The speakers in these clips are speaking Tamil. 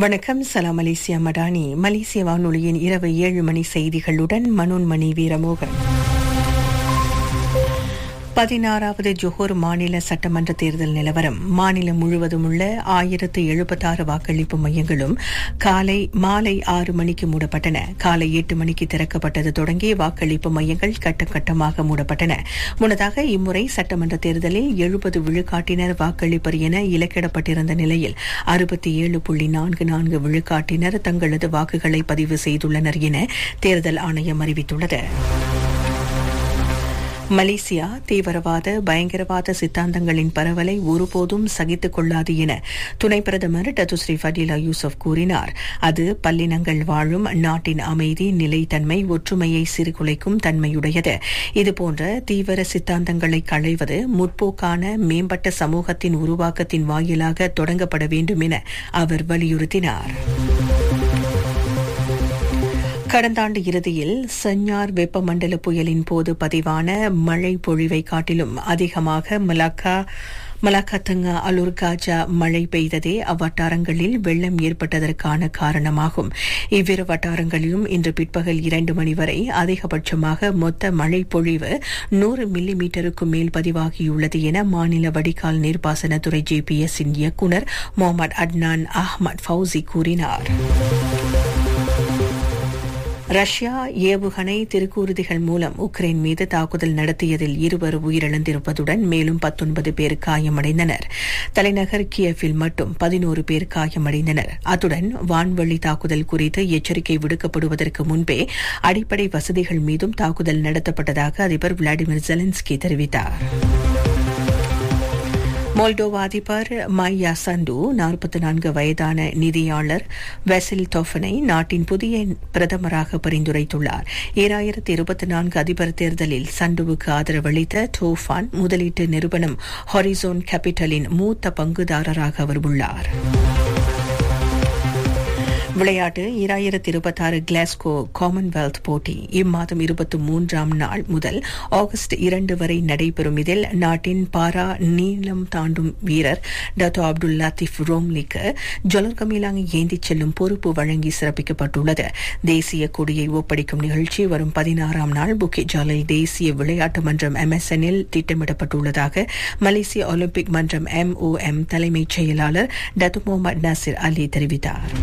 வணக்கம் சலாம் மலேசியா மடானி மலேசிய வானொலியின் இரவு ஏழு மணி செய்திகளுடன் மனோன்மணி வீரமோகன் பதினாறாவது ஜொஹோர் மாநில சட்டமன்ற தேர்தல் நிலவரம் மாநிலம் முழுவதும் உள்ள ஆயிரத்து எழுபத்தாறு வாக்களிப்பு மையங்களும் காலை மாலை ஆறு மணிக்கு மூடப்பட்டன காலை எட்டு மணிக்கு திறக்கப்பட்டது தொடங்கி வாக்களிப்பு மையங்கள் கட்டம் கட்டமாக மூடப்பட்டன முன்னதாக இம்முறை சட்டமன்ற தேர்தலில் எழுபது விழுக்காட்டினர் வாக்களிப்பர் என இலக்கிடப்பட்டிருந்த நிலையில் அறுபத்தி ஏழு புள்ளி நான்கு நான்கு விழுக்காட்டினர் தங்களது வாக்குகளை பதிவு செய்துள்ளனர் என தேர்தல் ஆணையம் அறிவித்துள்ளது மலேசியா தீவிரவாத பயங்கரவாத சித்தாந்தங்களின் பரவலை ஒருபோதும் சகித்துக் கொள்ளாது என துணை பிரதமர் டத்துஸ்ரீ ஃபடிலா யூசப் கூறினார் அது பல்லினங்கள் வாழும் நாட்டின் அமைதி நிலைத்தன்மை ஒற்றுமையை சீர்குலைக்கும் தன்மையுடையது இதுபோன்ற தீவிர சித்தாந்தங்களை களைவது முற்போக்கான மேம்பட்ட சமூகத்தின் உருவாக்கத்தின் வாயிலாக தொடங்கப்பட வேண்டும் என அவர் வலியுறுத்தினார் கடந்த ஆண்டு இறுதியில் சஞ்ஞார் வெப்பமண்டல புயலின் போது பதிவான மழை பொழிவை காட்டிலும் அதிகமாக மலாக்கா மலாக்கத்தங்கா அலூர் காஜா மழை பெய்ததே அவ்வட்டாரங்களில் வெள்ளம் ஏற்பட்டதற்கான காரணமாகும் இவ்விரு வட்டாரங்களிலும் இன்று பிற்பகல் இரண்டு மணி வரை அதிகபட்சமாக மொத்த மழை பொழிவு நூறு மில்லி மீட்டருக்கும் மேல் பதிவாகியுள்ளது என மாநில வடிகால் நீர்ப்பாசனத்துறை ஜிபிஎஸ்ஸின் இயக்குநர் முகமது அட்னான் அஹ்மத் ஃபவுசி கூறினார் ரஷ்யா ஏவுகணை திருக்கூறுதிகள் மூலம் உக்ரைன் மீது தாக்குதல் நடத்தியதில் இருவர் உயிரிழந்திருப்பதுடன் மேலும் பத்தொன்பது பேர் காயமடைந்தனர் தலைநகர் கியஃபில் மட்டும் பதினோரு பேர் காயமடைந்தனர் அத்துடன் வான்வழி தாக்குதல் குறித்து எச்சரிக்கை விடுக்கப்படுவதற்கு முன்பே அடிப்படை வசதிகள் மீதும் தாக்குதல் நடத்தப்பட்டதாக அதிபர் விளாடிமிர் ஜெலன்ஸ்கி தெரிவித்தார் மோல்டோவா அதிபர் மையா சண்டு நாற்பத்தி நான்கு வயதான நிதியாளர் வெசில் டோஃபனை நாட்டின் புதிய பிரதமராக பரிந்துரைத்துள்ளார் ஈராயிரத்தி இருபத்தி நான்கு அதிபர் தேர்தலில் சண்டுவுக்கு ஆதரவளித்த டோஃபான் முதலீட்டு நிறுவனம் ஹாரிசோன் கேபிட்டலின் மூத்த பங்குதாரராக அவர் உள்ளார் விளையாட்டு இராயிரத்தி இருபத்தாறு கிளாஸ்கோ காமன்வெல்த் போட்டி இம்மாதம் இருபத்தி மூன்றாம் நாள் முதல் ஆகஸ்ட் இரண்டு வரை நடைபெறும் இதில் நாட்டின் பாரா நீளம் தாண்டும் வீரர் டாக்டர் அப்துல் லத்தீப் ரோம்லிக்கு ஜொலர் கமிலாங் ஏந்திச் செல்லும் பொறுப்பு வழங்கி சிறப்பிக்கப்பட்டுள்ளது தேசிய கொடியை ஒப்படைக்கும் நிகழ்ச்சி வரும் பதினாறாம் நாள் புக்கி ஜாலில் தேசிய விளையாட்டு மன்றம் எம்எஸ்எனில் திட்டமிடப்பட்டுள்ளதாக மலேசிய ஒலிம்பிக் மன்றம் எம்ஓஎம் தலைமைச் செயலாளர் டத்து முகமது நாசிர் அலி தெரிவித்தார்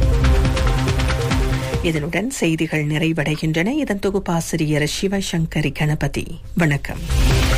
இதனுடன் செய்திகள் நிறைவடைகின்றன இதன் தொகுப்பாசிரியர் சிவசங்கரி கணபதி வணக்கம்